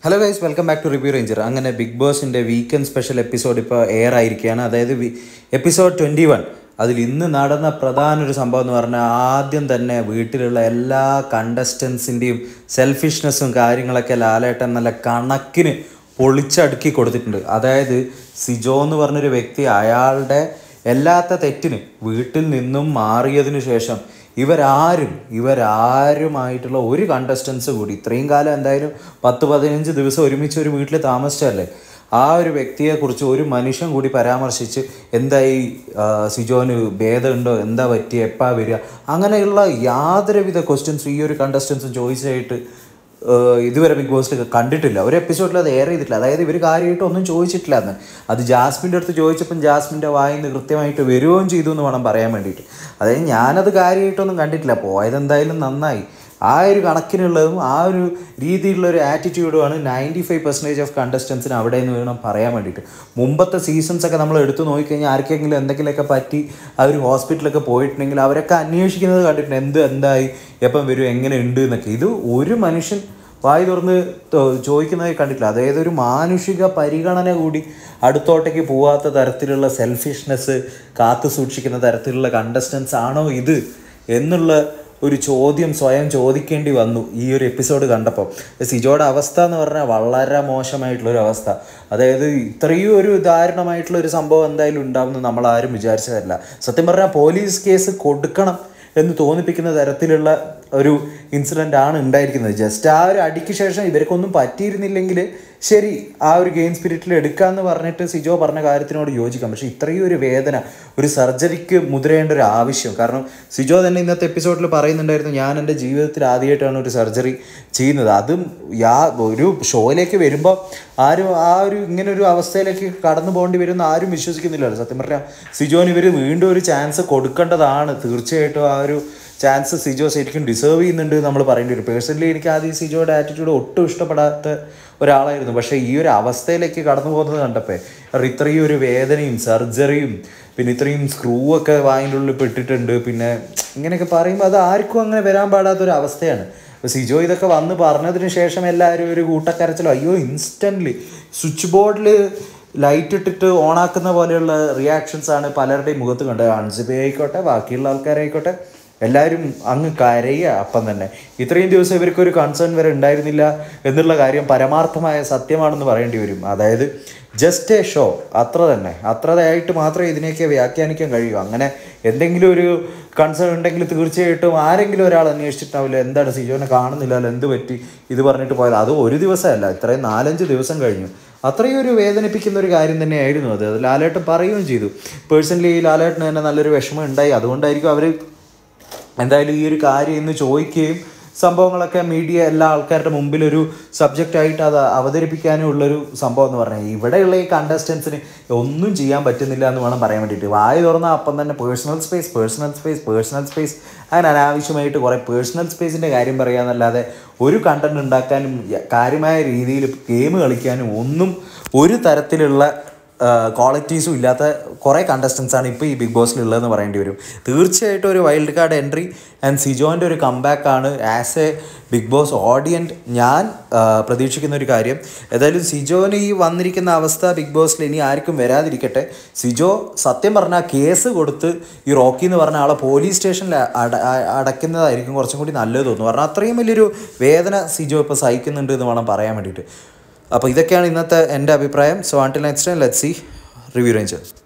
hello guys welcome back to review ranger അങ്ങനെ big ബോസിൻ്റെ weekend special episode ഇപ്പോൾ air ആയിരിക്കുകയാണ് അതായത് എപ്പിസോഡ് ട്വൻറ്റി വൺ അതിൽ ഇന്ന് നടന്ന പ്രധാന ഒരു സംഭവം എന്ന് പറഞ്ഞാൽ ആദ്യം തന്നെ വീട്ടിലുള്ള എല്ലാ കണ്ടസ്റ്റൻസിൻ്റെയും സെൽഫിഷ്നെസ്സും കാര്യങ്ങളൊക്കെ ലാലേട്ടൻ നല്ല കണക്കിന് പൊളിച്ചടുക്കി കൊടുത്തിട്ടുണ്ട് അതായത് സിജോ എന്ന് പറഞ്ഞൊരു വ്യക്തി അയാളുടെ എല്ലാത്ത തെറ്റിന് വീട്ടിൽ നിന്നും മാറിയതിനു ശേഷം ഇവരാരും ഇവരാരുമായിട്ടുള്ള ഒരു കണ്ടസ്റ്റൻസ് കൂടി ഇത്രയും കാലം എന്തായാലും പത്ത് പതിനഞ്ച് ദിവസം ഒരുമിച്ച് ഒരു വീട്ടിൽ താമസിച്ചല്ലേ ആ ഒരു വ്യക്തിയെക്കുറിച്ച് ഒരു മനുഷ്യൻ കൂടി പരാമർശിച്ച് എന്തായി ആ, സിജോന് ഭേദമുണ്ടോ എന്താ പറ്റിയ എപ്പാ വരിക അങ്ങനെയുള്ള യാതൊരുവിധ ക്വസ്റ്റ്യൻസ് ഈ ഒരു കണ്ടസ്റ്റൻസും ചോദിച്ചായിട്ട് ഏഹ് ഇതുവരെ ബിഗ് ബോസിൽ കണ്ടിട്ടില്ല ഒരു എപ്പിസോഡിൽ അത് എയർ ചെയ്തിട്ടില്ല അതായത് ഇവർ കാര്യമായിട്ട് ഒന്നും ചോദിച്ചിട്ടില്ല എന്ന് അത് ജാസ്മിൻ്റെ അടുത്ത് ചോദിച്ചപ്പം ജാസ്മിൻ്റെ വായിൽ നിന്ന് കൃത്യമായിട്ട് വരുകയും ചെയ്തു എന്ന് വേണം പറയാൻ വേണ്ടിയിട്ട് അതായത് ഞാനത് കാര്യമായിട്ടൊന്നും കണ്ടിട്ടില്ല പോയത് എന്തായാലും നന്നായി ആ ഒരു കണക്കിനുള്ളതും ആ ഒരു രീതിയിലുള്ള ഒരു ആറ്റിറ്റ്യൂഡുമാണ് നയൻറ്റി ഫൈവ് പെർസെൻറ്റേജ് ഓഫ് കണ്ടസ്റ്റൻസിന് അവിടെ നിന്ന് വേണം പറയാൻ വേണ്ടിയിട്ട് മുമ്പത്തെ സീസൺസ് ഒക്കെ നമ്മൾ എടുത്തു നോക്കിക്കഴിഞ്ഞാൽ ആർക്കെങ്കിലും എന്തെങ്കിലുമൊക്കെ പറ്റി അവർ ഹോസ്പിറ്റലൊക്കെ പോയിട്ടുണ്ടെങ്കിൽ അവരൊക്കെ അന്വേഷിക്കുന്നത് കണ്ടിട്ടുണ്ട് എന്ത് എന്തായി എപ്പം വരും എങ്ങനെ ഉണ്ട് എന്നൊക്കെ ഇത് ഒരു മനുഷ്യൻ വായി തുറന്ന് ത- ചോദിക്കുന്നതായി കണ്ടിട്ടില്ല അതായത് ഒരു മാനുഷിക പരിഗണന കൂടി അടുത്തോട്ടേക്ക് പോവാത്ത തരത്തിലുള്ള സെൽഫിഷ്നെസ് കാത്തു സൂക്ഷിക്കുന്ന തരത്തിലുള്ള കണ്ടസ്റ്റൻസ് ആണോ ഇത് എന്നുള്ള ഒരു ചോദ്യം സ്വയം ചോദിക്കേണ്ടി വന്നു ഈ ഒരു എപ്പിസോഡ് കണ്ടപ്പോൾ സിജോയുടെ അവസ്ഥ എന്ന് പറഞ്ഞാൽ വളരെ മോശമായിട്ടുള്ള ഒരു അവസ്ഥ അതായത് ഇത്രയും ഒരു ദാരുണമായിട്ടുള്ള ഒരു സംഭവം എന്തായാലും ഉണ്ടാവുമെന്ന് നമ്മൾ ആരും വിചാരിച്ചതല്ല സത്യം പറഞ്ഞാൽ പോലീസ് കേസ് കൊടുക്കണം എന്ന് തോന്നിപ്പിക്കുന്ന തരത്തിലുള്ള ഒരു ഇൻസിഡൻ്റ് ആണ് ഉണ്ടായിരിക്കുന്നത് ജസ്റ്റ് ആ ഒരു അടിക്ക് ശേഷം ഇവർക്കൊന്നും പറ്റിയിരുന്നില്ലെങ്കിൽ ശരി ആ ഒരു ഗെയിം സ്പിരിറ്റിൽ എടുക്കാമെന്ന് പറഞ്ഞിട്ട് സിജോ പറഞ്ഞ കാര്യത്തിനോട് യോജിക്കാം പക്ഷേ ഇത്രയും ഒരു വേദന ഒരു സർജറിക്ക് മുതിരേണ്ട ഒരു ആവശ്യം കാരണം സിജോ തന്നെ ഇന്നത്തെ എപ്പിസോഡിൽ പറയുന്നുണ്ടായിരുന്നു ഞാൻ എൻ്റെ ജീവിതത്തിൽ ആദ്യമായിട്ടാണ് ഒരു സർജറി ചെയ്യുന്നത് അതും യാ ഒരു ഷോയിലേക്ക് വരുമ്പോൾ ആരും ആ ഒരു ഇങ്ങനെ ഒരു അവസ്ഥയിലേക്ക് കടന്നു പോകേണ്ടി വരുമെന്ന് ആരും വിശ്വസിക്കുന്നില്ലല്ലോ സത്യം പറഞ്ഞാൽ സിജോന് ഇവർ വീണ്ടും ഒരു ചാൻസ് കൊടുക്കേണ്ടതാണ് തീർച്ചയായിട്ടും ആ ഒരു ചാൻസ് സിജോ ശരിക്കും ഡിസേർവ് ചെയ്യുന്നുണ്ട് എന്ന് നമ്മൾ പറയേണ്ടി വരും പേഴ്സണലി എനിക്ക് ആദ്യം സിജോയുടെ ആറ്റിറ്റ്യൂഡ് ഒട്ടും ഇഷ്ടപ്പെടാത്ത ഒരാളായിരുന്നു പക്ഷേ ഈ ഒരു അവസ്ഥയിലേക്ക് കടന്നു പോകുന്നത് കണ്ടപ്പോൾ കാരണം ഇത്രയും ഒരു വേദനയും സർജറിയും പിന്നെ ഇത്രയും സ്ക്രൂ ഒക്കെ വായിൻ്റെ ഉള്ളിൽ പെട്ടിട്ടുണ്ട് പിന്നെ ഇങ്ങനെയൊക്കെ പറയുമ്പോൾ അത് ആർക്കും അങ്ങനെ വരാൻ പാടാത്തൊരു അവസ്ഥയാണ് അപ്പോൾ സിജോ ഇതൊക്കെ വന്ന് പറഞ്ഞതിന് ശേഷം എല്ലാവരും ഒരു കൂട്ടക്കരച്ചിലോ അയ്യോ ഇൻസ്റ്റൻ്റ്ലി സ്വിച്ച് ബോർഡിൽ ലൈറ്റ് ഇട്ടിട്ട് ഓണാക്കുന്ന പോലെയുള്ള റിയാക്ഷൻസ് ആണ് പലരുടെയും മുഖത്ത് കണ്ടത് അൺസിബി ആയിക്കോട്ടെ ബാക്കിയുള്ള ആൾക്കാരായിക്കോട്ടെ എല്ലാവരും അങ്ങ് കരയുക അപ്പം തന്നെ ഇത്രയും ദിവസം ഇവർക്കൊരു കൺസേൺ വരെ ഉണ്ടായിരുന്നില്ല എന്നുള്ള കാര്യം പരമാർത്ഥമായ സത്യമാണെന്ന് പറയേണ്ടി വരും അതായത് ജസ്റ്റ് എ ഷോ അത്ര തന്നെ അത്രയായിട്ട് മാത്രമേ ഇതിനെയൊക്കെ വ്യാഖ്യാനിക്കാൻ കഴിയൂ അങ്ങനെ എന്തെങ്കിലും ഒരു കൺസേൺ ഉണ്ടെങ്കിൽ തീർച്ചയായിട്ടും ആരെങ്കിലും ഒരാൾ അന്വേഷിച്ചിട്ടാവില്ല എന്താണ് സിജോനെ കാണുന്നില്ലല്ലോ എന്ത് പറ്റി ഇത് പറഞ്ഞിട്ട് പോയത് അത് ഒരു ദിവസമല്ല ഇത്രയും നാലഞ്ച് ദിവസം കഴിഞ്ഞു അത്രയും ഒരു വേദനിപ്പിക്കുന്ന ഒരു കാര്യം തന്നെയായിരുന്നു അത് അത് ലാലേട്ടൻ പറയുകയും ചെയ്തു പേഴ്സണലി ലാലേട്ടന് തന്നെ നല്ലൊരു വിഷമം ഉണ്ടായി അതുകൊണ്ടായിരിക്കും അവർ എന്തായാലും ഈ ഒരു കാര്യം ഇന്ന് ചോദിക്കുകയും സംഭവങ്ങളൊക്കെ മീഡിയ എല്ലാ ആൾക്കാരുടെ മുമ്പിൽ ഒരു സബ്ജക്റ്റ് ആയിട്ട് അത് അവതരിപ്പിക്കാനും ഉള്ളൊരു സംഭവം എന്ന് പറഞ്ഞാൽ ഇവിടെയുള്ള ഈ കണ്ടസ്റ്റൻസിന് ഒന്നും ചെയ്യാൻ പറ്റുന്നില്ല എന്ന് വേണം പറയാൻ വേണ്ടിയിട്ട് വായ തുറന്നാൽ അപ്പം തന്നെ personal space personal space personal space അങ്ങനെ അനാവശ്യമായിട്ട് കുറേ പേഴ്സണൽ സ്പേസിൻ്റെ കാര്യം പറയാന്നല്ലാതെ ഒരു കണ്ടന്റ് ഉണ്ടാക്കാനും യ- കാര്യമായ രീതിയിൽ ഗെയിം കളിക്കാനും ഒന്നും ഒരു തരത്തിലുള്ള ക്വാളിറ്റീസും ഇല്ലാത്ത കുറേ കണ്ടസ്റ്റൻസ് ആണ് ഇപ്പോൾ ഈ ബിഗ് ബോസിലുള്ളതെന്ന് പറയേണ്ടി വരും തീർച്ചയായിട്ടും ഒരു വൈൽഡ് കാർഡ് എൻട്രി ആൻഡ് സിജോൻ്റെ ഒരു കംബാക്ക് ആണ് as a big boss audience ഞാൻ ആ, പ്രതീക്ഷിക്കുന്ന ഒരു കാര്യം ഏതായാലും സിജോന് ഈ വന്നിരിക്കുന്ന അവസ്ഥ ബിഗ് ബോസിൽ ഇനി ആർക്കും വരാതിരിക്കട്ടെ സിജോ സത്യം പറഞ്ഞാൽ കേസ് കൊടുത്ത് ഈ റോക്കി എന്ന് പറഞ്ഞ ആളെ പോലീസ് സ്റ്റേഷനിൽ അട അ- അടയ്ക്കുന്നതായിരിക്കും കുറച്ചും കൂടി നല്ലത് തോന്നുന്നു കാരണം അത്രയും വലിയൊരു വേദന സിജോ ഇപ്പോൾ സഹിക്കുന്നുണ്ട് എന്ന് വേണം പറയാൻ വേണ്ടിയിട്ട് അപ്പോൾ ഇതൊക്കെയാണ് ഇന്നത്തെ എൻ്റെ അഭിപ്രായം സോ ആണ്ടിൽ next time let see review ranger